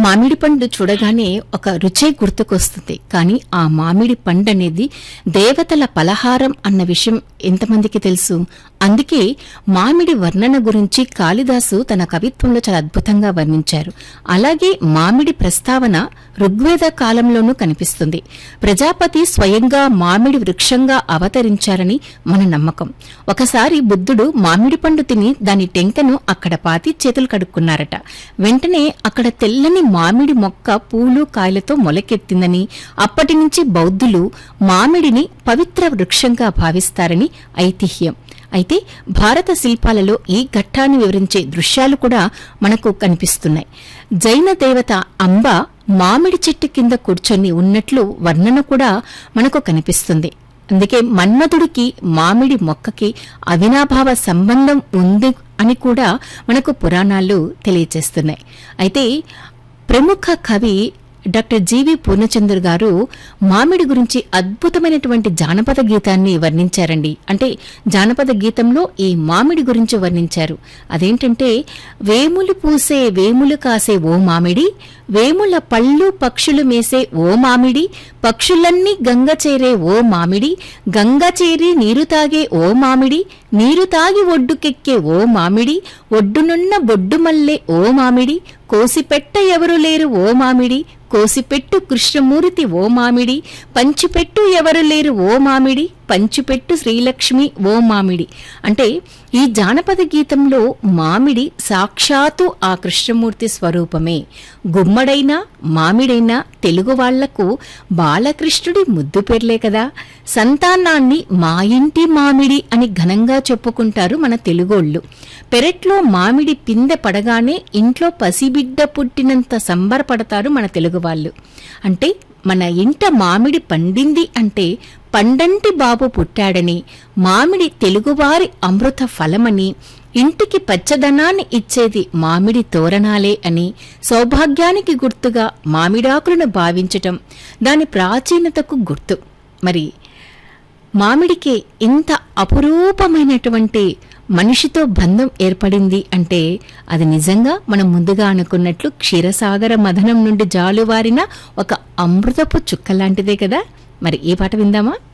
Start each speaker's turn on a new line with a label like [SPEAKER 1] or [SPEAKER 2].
[SPEAKER 1] మామిడి పండు చూడగానే ఒక రుచే గుర్తుకొస్తుంది కానీ ఆ మామిడి పండు అనేది దేవతల పలహారం అన్న విషయం ఎంతమందికి తెలుసు అందుకే మామిడి వర్ణన గురించి కాళిదాసు తన కవిత్వంలో చాలా అద్భుతంగా వర్ణించారు అలాగే మామిడి ప్రస్తావన ఋగ్వేద కాలంలోనూ కనిపిస్తుంది ప్రజాపతి స్వయంగా మామిడి వృక్షంగా అవతరించారని మన నమ్మకం ఒకసారి బుద్ధుడు మామిడి పండు తిని దాని టెంకను అక్కడ పాతి చేతులు కడుక్కున్నారట వెంటనే అక్కడ తెల్లని మామిడి మొక్క పూలు కాయలతో మొలకెత్తిందని అప్పటి నుంచి బౌద్ధులు మామిడిని పవిత్ర వృక్షంగా భావిస్తారని ఐతిహ్యం అయితే భారత శిల్పాలలో ఈ ఘట్టాన్ని వివరించే దృశ్యాలు కూడా మనకు కనిపిస్తున్నాయి జైన దేవత అంబ మామిడి చెట్టు కింద కూర్చొని ఉన్నట్లు వర్ణన కూడా మనకు కనిపిస్తుంది అందుకే మన్మధుడికి మామిడి మొక్కకి అవినాభావ సంబంధం ఉంది అని కూడా మనకు పురాణాలు తెలియజేస్తున్నాయి అయితే ప్రముఖ కవి డాక్టర్ జీవి పూర్ణచంద్ర గారు మామిడి గురించి అద్భుతమైనటువంటి జానపద గీతాన్ని వర్ణించారండి అంటే జానపద గీతంలో ఈ మామిడి గురించి వర్ణించారు అదేంటంటే వేములు పూసే వేములు కాసే ఓ మామిడి వేముల పళ్ళు పక్షులు మేసే ఓ మామిడి పక్షులన్నీ గంగ చేరే ఓ మామిడి గంగ చేరి నీరు తాగే ఓ మామిడి నీరు తాగి ఒడ్డుకెక్కే ఓ మామిడి ఒడ్డునున్న బొడ్డు మల్లె ఓ మామిడి కోసిపెట్ట ఎవరు లేరు ఓ మామిడి కోసిపెట్టు కృష్ణమూర్తి ఓ మామిడి పంచిపెట్టు ఎవరు లేరు ఓ మామిడి పంచిపెట్టు శ్రీలక్ష్మి ఓ మామిడి అంటే ఈ జానపద గీతంలో మామిడి సాక్షాత్తు ఆ కృష్ణమూర్తి స్వరూపమే గుమ్మడైనా మామిడైనా తెలుగు వాళ్లకు బాలకృష్ణుడి ముద్దు పేర్లే కదా సంతానాన్ని మా ఇంటి మామిడి అని ఘనంగా చెప్పుకుంటారు మన తెలుగోళ్ళు పెరట్లో మామిడి పిందె పడగానే ఇంట్లో పసిబిడ్డ పుట్టినంత సంబరపడతారు మన తెలుగువాళ్ళు అంటే మన ఇంట మామిడి పండింది అంటే పండంటి బాబు పుట్టాడని మామిడి తెలుగువారి అమృత ఫలమని ఇంటికి పచ్చదనాన్ని ఇచ్చేది మామిడి తోరణాలే అని సౌభాగ్యానికి గుర్తుగా మామిడాకులను భావించటం దాని ప్రాచీనతకు గుర్తు మరి మామిడికి ఇంత అపురూపమైనటువంటి మనిషితో బంధం ఏర్పడింది అంటే అది నిజంగా మనం ముందుగా అనుకున్నట్లు క్షీరసాగర మదనం నుండి జాలువారిన ఒక అమృతపు చుక్క లాంటిదే కదా మరి ఏ పాట విందామా